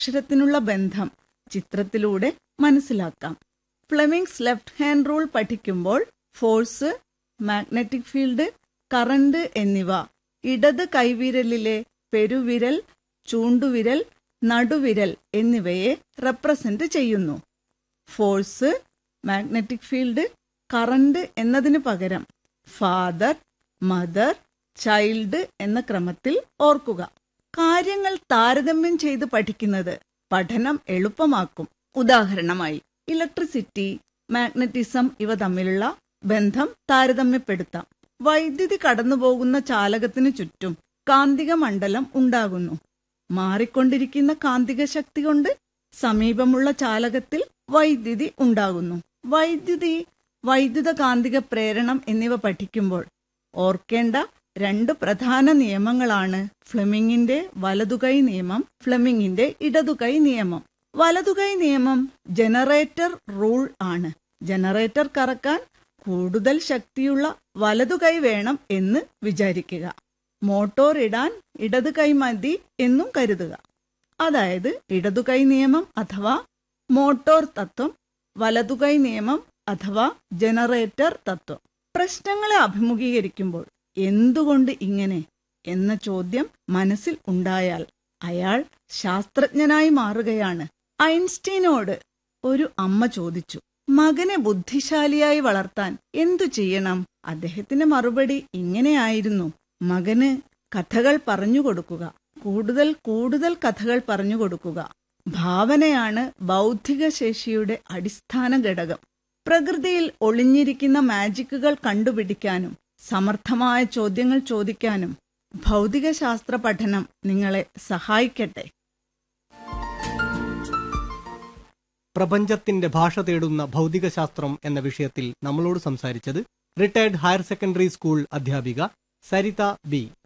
അക്ഷരത്തിനുള്ള ബന്ധം ചിത്രത്തിലൂടെ മനസ്സിലാക്കാം ഫ്ലെമിങ്സ് ലെഫ്റ്റ് ഹാൻഡ് റൂൾ പഠിക്കുമ്പോൾ ഫോഴ്സ് മാഗ്നറ്റിക് ഫീൽഡ് കറന്റ് എന്നിവ ഇടത് കൈവിരലിലെ പെരുവിരൽ ചൂണ്ടുവിരൽ നടുവിരൽ എന്നിവയെ റെപ്രസെന്റ് ചെയ്യുന്നു ഫോഴ്സ് മാഗ്നറ്റിക് ഫീൽഡ് കറന്റ് എന്നതിന് പകരം ഫാദർ മദർ ചൈൽഡ് എന്ന ക്രമത്തിൽ ഓർക്കുക കാര്യങ്ങൾ താരതമ്യം ചെയ്ത് പഠിക്കുന്നത് പഠനം എളുപ്പമാക്കും ഉദാഹരണമായി ഇലക്ട്രിസിറ്റി മാഗ്നറ്റിസം ഇവ തമ്മിലുള്ള ബന്ധം താരതമ്യപ്പെടുത്താം വൈദ്യുതി കടന്നുപോകുന്ന ചാലകത്തിനു ചുറ്റും കാന്തിക മണ്ഡലം ഉണ്ടാകുന്നു മാറിക്കൊണ്ടിരിക്കുന്ന കാന്തിക ശക്തി കൊണ്ട് സമീപമുള്ള ചാലകത്തിൽ വൈദ്യുതി ഉണ്ടാകുന്നു വൈദ്യുതി വൈദ്യുത കാന്തിക പ്രേരണം എന്നിവ പഠിക്കുമ്പോൾ ഓർക്കേണ്ട രണ്ട് പ്രധാന നിയമങ്ങളാണ് ഫ്ലെമിങ്ങിന്റെ വലതുകൈ നിയമം ഫ്ലെമിങ്ങിന്റെ ഇടതുകൈ നിയമം വലതുകൈ നിയമം ജനറേറ്റർ റൂൾ ആണ് ജനറേറ്റർ കറക്കാൻ കൂടുതൽ ശക്തിയുള്ള വലതുകൈ വേണം എന്ന് വിചാരിക്കുക മോട്ടോർ ഇടാൻ ഇടത് കൈ മതി എന്നും കരുതുക അതായത് ഇടതുകൈ നിയമം അഥവാ മോട്ടോർ തത്വം വലതുകൈ നിയമം അഥവാ ജനറേറ്റർ തത്വം പ്രശ്നങ്ങളെ അഭിമുഖീകരിക്കുമ്പോൾ എന്തുകൊണ്ട് ഇങ്ങനെ എന്ന ചോദ്യം മനസ്സിൽ ഉണ്ടായാൽ അയാൾ ശാസ്ത്രജ്ഞനായി മാറുകയാണ് ഐൻസ്റ്റീനോട് ഒരു അമ്മ ചോദിച്ചു മകനെ ബുദ്ധിശാലിയായി വളർത്താൻ എന്തു ചെയ്യണം അദ്ദേഹത്തിന്റെ മറുപടി ഇങ്ങനെയായിരുന്നു മകന് കഥകൾ പറഞ്ഞു കൊടുക്കുക കൂടുതൽ കൂടുതൽ കഥകൾ പറഞ്ഞു കൊടുക്കുക ഭാവനയാണ് ബൗദ്ധിക ശേഷിയുടെ അടിസ്ഥാന ഘടകം പ്രകൃതിയിൽ ഒളിഞ്ഞിരിക്കുന്ന മാജിക്കുകൾ കണ്ടുപിടിക്കാനും സമർത്ഥമായ ചോദ്യങ്ങൾ ചോദിക്കാനും ഭൗതികശാസ്ത്ര പഠനം നിങ്ങളെ സഹായിക്കട്ടെ പ്രപഞ്ചത്തിന്റെ ഭാഷ തേടുന്ന ഭൗതികശാസ്ത്രം എന്ന വിഷയത്തിൽ നമ്മളോട് സംസാരിച്ചത് റിട്ടയർഡ് ഹയർ സെക്കൻഡറി സ്കൂൾ അധ്യാപിക സരിത ബി